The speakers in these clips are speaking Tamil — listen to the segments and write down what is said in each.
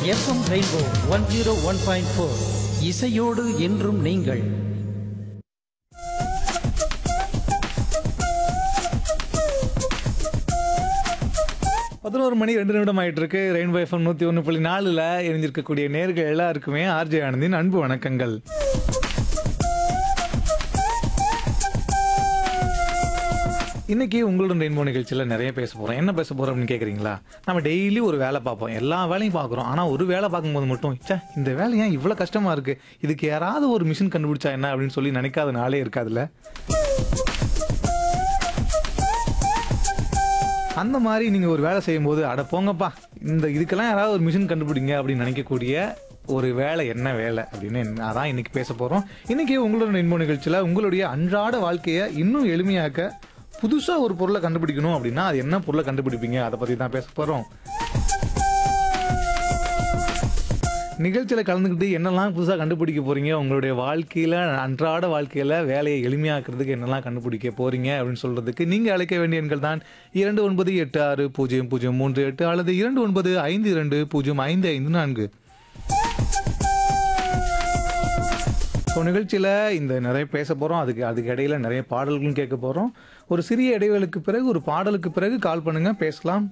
FM rainbow one zero one point four இசையோடு என்றும் நீங்கள் பதினோரு மணி ரெண்டு நிமிடம் ஆயிட்டு இருக்கு ரெயின்போ எஃப்எம் நூத்தி ஒன்று புள்ளி நாலுல இணைஞ்சிருக்கக்கூடிய நேர்கள் எல்லாருக்குமே ஆர்ஜே ஆனந்தின் அன்பு வணக்கங்கள் இன்னைக்கு உங்களுடன் ரெயின்போ நிகழ்ச்சியில் நிறைய பேச போறோம் என்ன பேச போறோம் அப்படின்னு கேக்குறீங்களா நம்ம டெய்லி ஒரு வேலை பார்ப்போம் எல்லா வேலையும் பார்க்குறோம் ஆனா ஒரு வேலை பார்க்கும்போது மட்டும் ச்சே இந்த வேலை ஏன் இவ்வளவு கஷ்டமா இருக்கு இதுக்கு யாராவது ஒரு மிஷின் கண்டுபிடிச்சா என்ன அப்படின்னு சொல்லி நினைக்காத நாளே இருக்காதுல்ல அந்த மாதிரி நீங்க ஒரு வேலை செய்யும்போது அட போங்கப்பா இந்த இதுக்கெல்லாம் யாராவது ஒரு மிஷின் கண்டுபிடிங்க அப்படின்னு நினைக்கக்கூடிய ஒரு வேலை என்ன வேலை அப்படின்னு என்ன- அதான் இன்னைக்கு பேச போறோம் இன்னைக்கு உங்களோட இன்ப நிகழ்ச்சியில உங்களுடைய அன்றாட வாழ்க்கையை இன்னும் எளிமையாக்க புதுசா ஒரு பொருளை கண்டுபிடிக்கணும் அப்படின்னா அது என்ன பொருளை கண்டுபிடிப்பீங்க அதை பத்தி தான் பேச போறோம் நிகழ்ச்சியில கலந்துக்கிட்டு என்னெல்லாம் புதுசாக கண்டுபிடிக்க போறீங்க உங்களுடைய வாழ்க்கையில அன்றாட வாழ்க்கையில வேலையை எளிமையாக்குறதுக்கு என்னெல்லாம் கண்டுபிடிக்க போறீங்க அப்படின்னு சொல்றதுக்கு நீங்க அழைக்க வேண்டிய எண்கள் தான் இரண்டு ஒன்பது எட்டு ஆறு பூஜ்ஜியம் பூஜ்ஜியம் மூன்று எட்டு அல்லது இரண்டு ஒன்பது ஐந்து இரண்டு பூஜ்ஜியம் ஐந்து ஐந்து நான்கு ஸோ நிகழ்ச்சியில் இந்த நிறைய பேச போகிறோம் அதுக்கு அதுக்கு இடையில நிறைய பாடல்களும் கேட்க போகிறோம் ஒரு சிறிய இடைவேளுக்கு பிறகு ஒரு பாடலுக்கு பிறகு கால் பண்ணுங்க பேசலாம்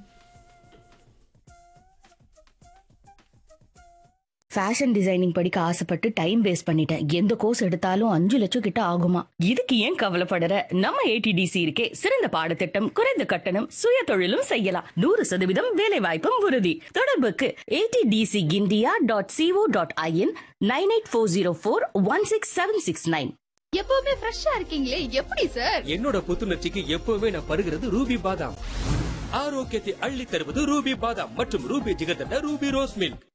ஃபேஷன் டிசைனிங் படிக்க ஆசைப்பட்டு டைம் வேஸ்ட் பண்ணிட்டேன் எந்த கோர்ஸ் எடுத்தாலும் அஞ்சு லட்சம் கிட்ட ஆகுமா இதுக்கு ஏன் கவலைப்படற நம்ம ஏடிடிசி இருக்கே சிறந்த பாடத்திட்டம் குறைந்த கட்டணம் சுய தொழிலும் செய்யலாம் நூறு சதவீதம் வேலை வாய்ப்பும் உறுதி தொடர்புக்கு ATDC India dot co dot in nine eight four zero four one six seven six nine எப்பவுமே ஃப்ரெஷ்ஷா இருக்கீங்களே எப்படி சார் என்னோட புத்துணர்ச்சிக்கு எப்பவுமே நான் பருகிறது ரூபி பாதாம் ஆரோக்கியத்தை அள்ளி தருவது ரூபி பாதாம் மற்றும் Ruby jigarthanda Ruby rose milk